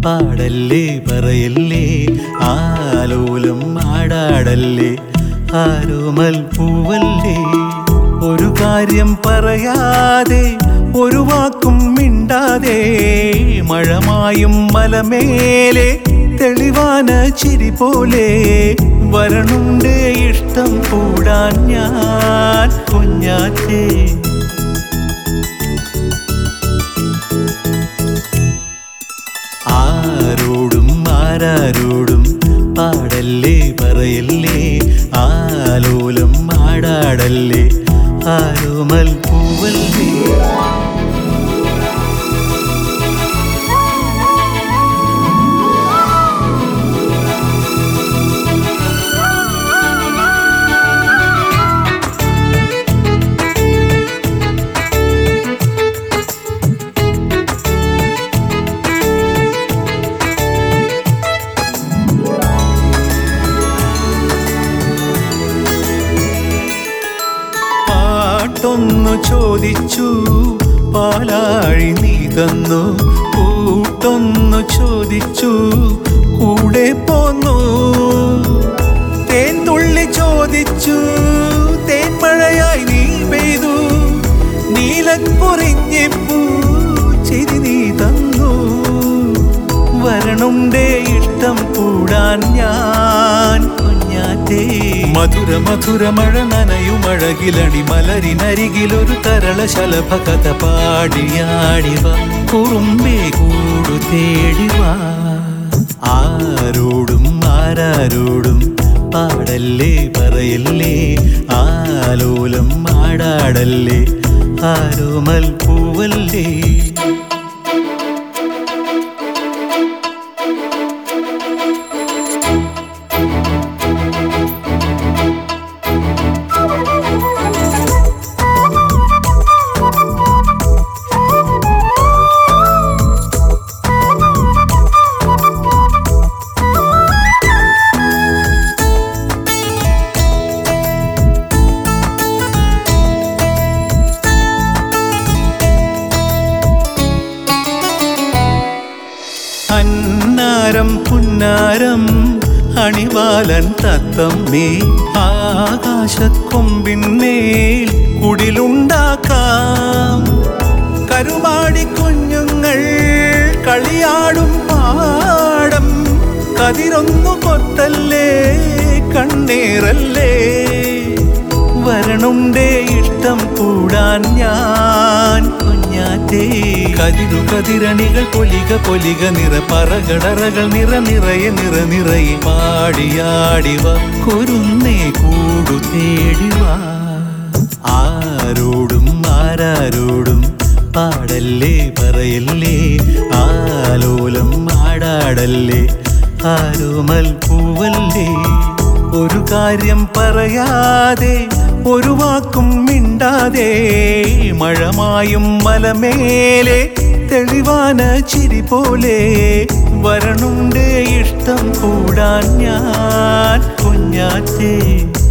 പാടല്ലേ പറയല്ലേ ആലോലം ആടാടല്ലേ ആരോമൽ പൂവല്ലേ ഒരു കാര്യം പറയാതെ ഒരു വാക്കും മിണ്ടാതെ മഴമായും മലമേലെ തെളിവാന ചിരി പോലെ വരണുണ്ട് ഇഷ്ടം കൂടാൻ ഞാൻ കുഞ്ഞാറ്റേ ആരോടും ആരാരോടും പാടല്ലേ പറയല്ലേ ആലോലം ആടാടല്ലേ ആരോമൽ പൂവല്ലേ പാട്ടൊന്നു ചോദിച്ചു പാലാഴി നീ തന്നു കൂട്ടൊന്നു ചോദിച്ചു കൂടെ പോന്നു തേൻ തുള്ളി ചോദിച്ചു തേൻ മഴയായി നീ പെയ്തു നീലക്കുറിഞ്ഞിപ്പൂ ചിരി നീ തന്നു വരണുണ്ടേ ഇഷ്ടം കൂടാൻ ഞാൻ കുഞ്ഞാറ്റേ മധുര മധുര മഴ നനയുമഴകിലടി മലരിനരികിലൊരു തരള ശലഭ കഥ പാടിയാടിവ കുറുമ്പേ കൂടു തേടിവ ആരോടും ആരാരോടും പാടല്ലേ പറയല്ലേ ആലോലം ആടാടല്ലേ ആരോമൽ പൂവല്ലേ അന്നാരം പുന്നാരം അണിവാലൻ തത്തമ്മേ ആകാശക്കൊമ്പിന്മേൽ കുടിലുണ്ടാക്കാം കരുമാടി കുഞ്ഞുങ്ങൾ കളിയാടും പാടം കതിരൊന്നു കൊത്തല്ലേ കണ്ണീറല്ലേ വരണുണ്ടേ ഇഷ്ടം കൂടാൻ ഞാൻ കുഞ്ഞാറ്റേ കതിരു കതിരണികൾ പൊലിക പൊലിക നിറ പറകടറകൾ നിറ നിറയെ നിറ നിറയെ പാടിയാടിവ കുരുന്നേ കൂടു തേടിവ ആരോടും ആരാരോടും പാടല്ലേ പറയല്ലേ ആലോലം ആടാടല്ലേ ആരോമൽ പൂവല്ലേ ഒരു കാര്യം പറയാതെ ഒരു വാക്കും മിണ്ടാതെ മഴമായും മലമേലെ തെളിവാന ചിരി പോലെ വരണുണ്ട് ഇഷ്ടം കൂടാൻ ഞാൻ കുഞ്ഞാറ്റേ